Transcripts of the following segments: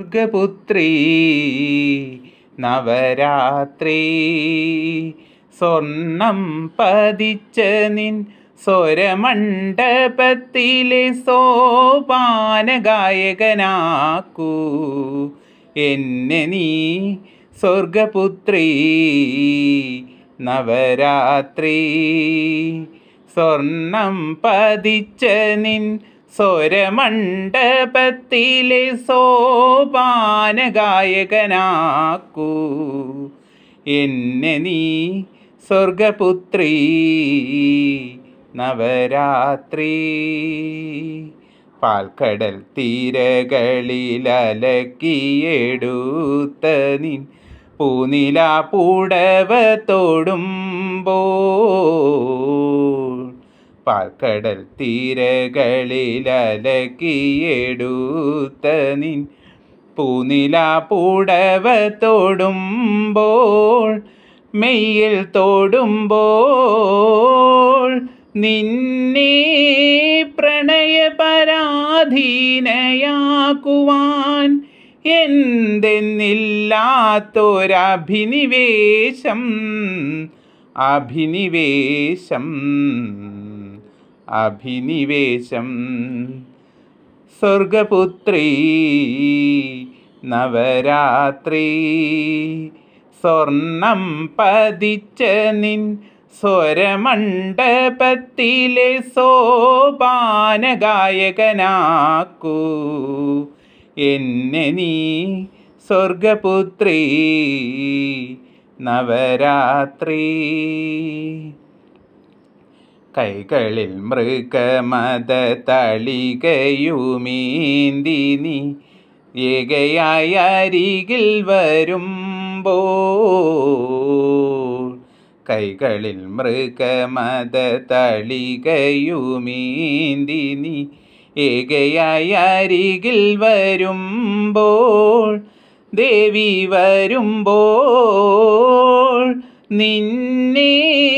സ്വർഗപുത്രി നവരാത്രി സ്വർണം പതിച്ച നിൻ സ്വരമണ്ഡപത്തിലെ സോപാന ഗായകനാക്കൂ എന്നെ നീ സ്വർഗപുത്രി നവരാത്രി സ്വർണം പതിച്ച നിൻ സ്വരമണ്ഡപത്തിലെ സോപാന ഗായകനാക്കൂ എന്നെ നീ സ്വർഗപുത്രി നവരാത്രി പാൽക്കടൽ തീരകളിലലക്കിയെടുത്ത നിൻ പൂനില പൂടവ തൊടുമ്പോൾ പാൽക്കടൽ തീരകളിലലക്കിയെടുത്ത നിൻ പൂനില പൂടവ തൊടുമ്പോൾ മെയ്യിൽ തൊടുമ്പോൾ നിന്നെ പ്രണയപരാധീനയാക്കുവാൻ എന്തെന്നില്ലാത്തൊരഭിനിവേശം അഭിനിവേശം അഭിനിവേശം സ്വർഗപുത്രി നവരാത്രി സ്വർണം പതിച്ച നിൻ സ്വരമണ്ഡപത്തിലെ സോപാന ഗായകനാക്കൂ എന്നെ നീ സ്വർഗപുത്രി നവരാത്രി കൈകളിൽ മൃഗമത തളികയുമീന്തി നീ ഏകയായ അരികിൽ വരുമ്പോൾ കൈകളിൽ മൃഗമത തളികയുമീന്തി നീ ഏകയായ അരികിൽ വരുമ്പോൾ ദേവി വരുമ്പോൾ നിന്നെ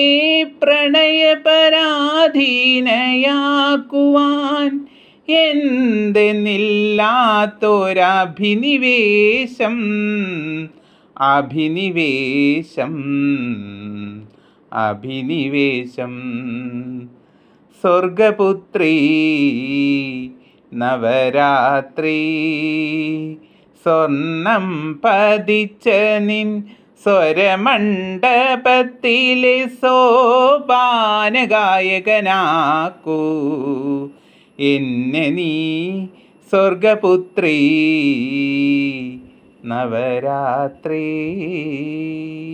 പ്രണയപരാധീനയാക്കുവാൻ എന്തെന്നില്ലാത്തൊരഭിനിവേശം അഭിനിവേശം അഭിനിവേശം സ്വർഗപുത്രി നവരാത്രി സ്വർണം പതിച്ച നിൻ സ്വരമണ്ഡപത്തിലെ സോപാന ഗായകനാക്കൂ എന്നെ നീ സ്വർഗപുത്രി നവരാത്രി